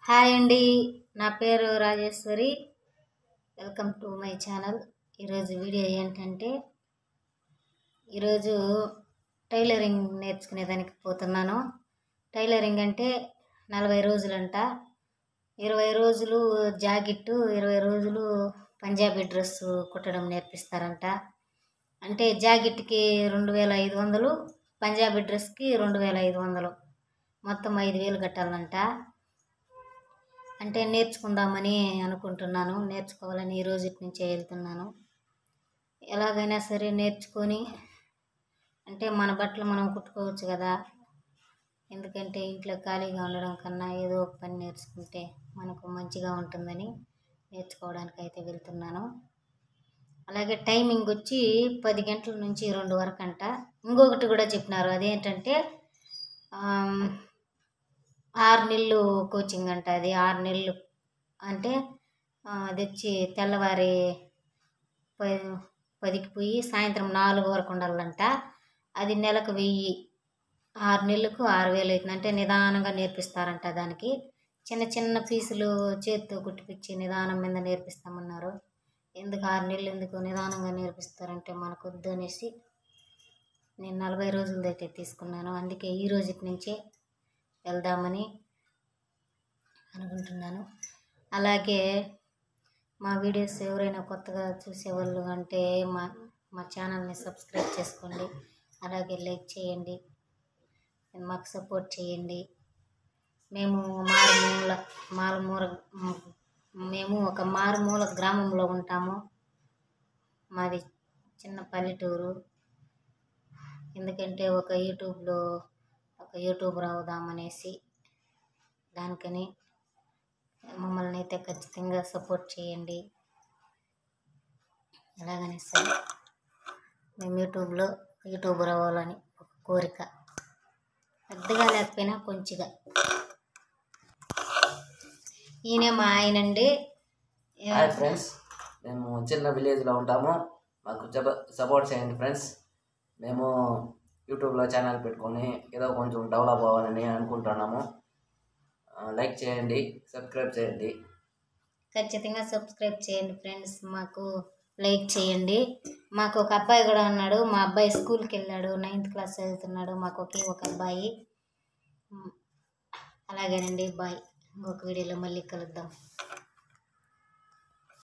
hi అండి నా పేరు Rajeshwari welcome to my channel ఈరోజు వీడియో ఏంటంటే ఈరోజు టైలరింగ్ నేర్చుకునేదానికి పోతున్నాను టైలరింగ్ అంటే నలభై రోజులంట ఇరవై రోజులు జాకెట్టు ఇరవై రోజులు పంజాబీ డ్రెస్ కుట్టడం నేర్పిస్తారంట అంటే జాకెట్కి రెండు వేల ఐదు వందలు పంజాబీ డ్రెస్కి రెండు వేల ఐదు వందలు మొత్తం ఐదు వేలు కట్టాలంట అంటే నేర్చుకుందామని అనుకుంటున్నాను నేర్చుకోవాలని ఈ రోజు నుంచే వెళ్తున్నాను ఎలాగైనా సరే నేర్చుకొని అంటే మన బట్టలు మనం కుట్టుకోవచ్చు కదా ఎందుకంటే ఇంట్లో ఖాళీగా ఉండడం కన్నా ఏదో ఒక పని నేర్చుకుంటే మనకు మంచిగా ఉంటుందని నేర్చుకోవడానికి అయితే వెళ్తున్నాను అలాగే టైమింగ్ వచ్చి పది గంటల నుంచి రెండు వరకు అంట ఇంకొకటి కూడా చెప్పినారు అదేంటంటే ఆమ్, ఆరు నెలలు కోచింగ్ అంట అది ఆరు నెలలు అంటే ఆ, అది వచ్చి తెల్లవారి ప- పదికి పోయి సాయంత్రం నాలుగు వరకు ఉండాలంట అది నెలకు వెయ్యి ఆరు నెలలకు ఆరు వేలు అవుతుంది అంటే నిదానంగా నేర్పిస్తారంట దానికి చిన్న చిన్న పీసులు చేతితో కుట్టిపిచ్చి నిదానం మీద నేర్పిస్తామన్నారు ఎందుకు ఆరు నెలలు ఎందుకు నిదానంగా నేర్పిస్తారంటే మనకు వద్దు అనేసి నేను నలభై రోజులదైతే తీసుకున్నాను అందుకే ఈ రోజు నుంచే వెళ్దామని అనుకుంటున్నాను అలాగే మా వీడియోస్ ఎవరైనా కొత్తగా చూసేవాళ్ళు అంటే మా మా ఛానల్ని సబ్స్క్రైబ్ చేసుకోండి అలాగే లైక్ చేయండి మాకు సపోర్ట్ చేయండి మేము మారుమూల మారుమూల మేము ఒక మారుమూల గ్రామంలో ఉంటాము మాది చిన్న పల్లెటూరు ఎందుకంటే ఒక యూట్యూబ్లో ఒక యూట్యూబర్ అవుదామనేసి దానికని మమ్మల్ని అయితే ఖచ్చితంగా సపోర్ట్ చేయండి ఎలాగనే సరే మేము యూట్యూబ్లో యూట్యూబర్ అవ్వాలని ఒక కోరిక పెద్దగా లేకపోయినా కొంచెంగా ఈయన మా ఆయన అండి హాయ్ ఫ్రెండ్స్ మేము చిన్న విలేజ్లో ఉంటాము మాకు జబ సపోర్ట్ చేయండి ఫ్రెండ్స్ మేము యూట్యూబ్లో ఛానల్ పెట్టుకొని ఏదో కొంచెం డెవలప్ అవ్వాలని అనుకుంటున్నాము ఆ, లైక్ చేయండి సబ్స్క్రైబ్ చేయండి ఖచ్చితంగా సబ్స్క్రైబ్ చేయండి ఫ్రెండ్స్ మాకు లైక్ చేయండి మాకు ఒక అబ్బాయి కూడా ఉన్నాడు మా అబ్బాయి స్కూల్కి వెళ్ళాడు నైన్త్ క్లాస్ చదువుతున్నాడు మాకు ఒకే ఒక అబ్బాయి ఉమ్, అలాగేనండి బాయ్ ఇంకొక వీడియోలో మళ్ళీ కలుద్దాం